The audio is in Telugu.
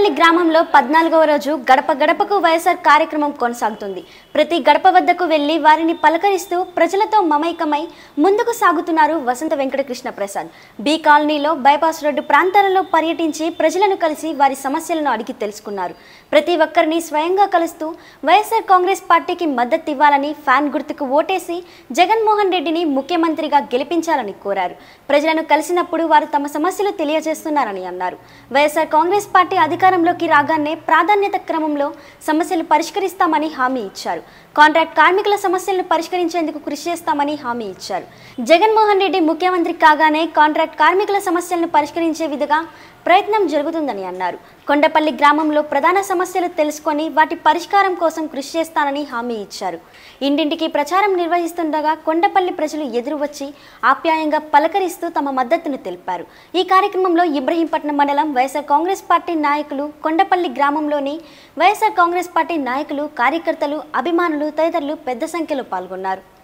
కొండపల్లి గ్రామంలో పద్నాలుగవ రోజు గడప గడపకు వైఎస్ఆర్ కార్యక్రమం కొనసాగుతుంది ప్రతి గడప వద్దకు వెళ్లి వారిని పలకరిస్తూ ప్రజలతో మమైకమై ముందుకు సాగుతున్నారు వసంత వెంకటకృష్ణ ప్రసాద్ బి కాలనీలో బైపాస్ రోడ్డు ప్రాంతాలలో పర్యటించి ప్రజలను కలిసి వారి సమస్యలను అడిగి తెలుసుకున్నారు ప్రతి ఒక్కరిని స్వయంగా కలుస్తూ వైఎస్ఆర్ కాంగ్రెస్ పార్టీకి మద్దతు ఇవ్వాలని ఫ్యాన్ గుర్తుకు ఓటేసి జగన్మోహన్ రెడ్డిని ముఖ్యమంత్రిగా గెలిపించాలని కోరారు ప్రజలను కలిసినప్పుడు వారు తమ సమస్యలు తెలియజేస్తున్నారని అన్నారు వైఎస్ఆర్ కాంగ్రెస్ పార్టీ అధికారంలోకి రాగానే ప్రాధాన్యత క్రమంలో సమస్యలు పరిష్కరిస్తామని హామీ ఇచ్చారు కాంట్రాక్ట్ కార్మికుల సమస్యలను పరిష్కరించేందుకు కృషి చేస్తామని హామీ ఇచ్చారు జగన్మోహన్ రెడ్డి ముఖ్యమంత్రి కాగానే కాంట్రాక్ట్ కార్మికుల సమస్యలను పరిష్కరించే విధంగా ప్రయత్నం జరుగుతుందని అన్నారు కొండపల్లి గ్రామంలో ప్రధాన సమస్యలు తెలుసుకొని వాటి పరిష్కారం కోసం కృషి చేస్తానని హామీ ఇచ్చారు ఇంటింటికి ప్రచారం నిర్వహిస్తుండగా కొండపల్లి ప్రజలు ఎదురు వచ్చి ఆప్యాయంగా పలకరిస్తూ తమ మద్దతును తెలిపారు ఈ కార్యక్రమంలో ఇబ్రహీంపట్నం మండలం వైఎస్ఆర్ కాంగ్రెస్ పార్టీ నాయకులు కొండపల్లి గ్రామంలోని వైఎస్ఆర్ కాంగ్రెస్ పార్టీ నాయకులు కార్యకర్తలు అభిమానులు తదితరులు పెద్ద సంఖ్యలో పాల్గొన్నారు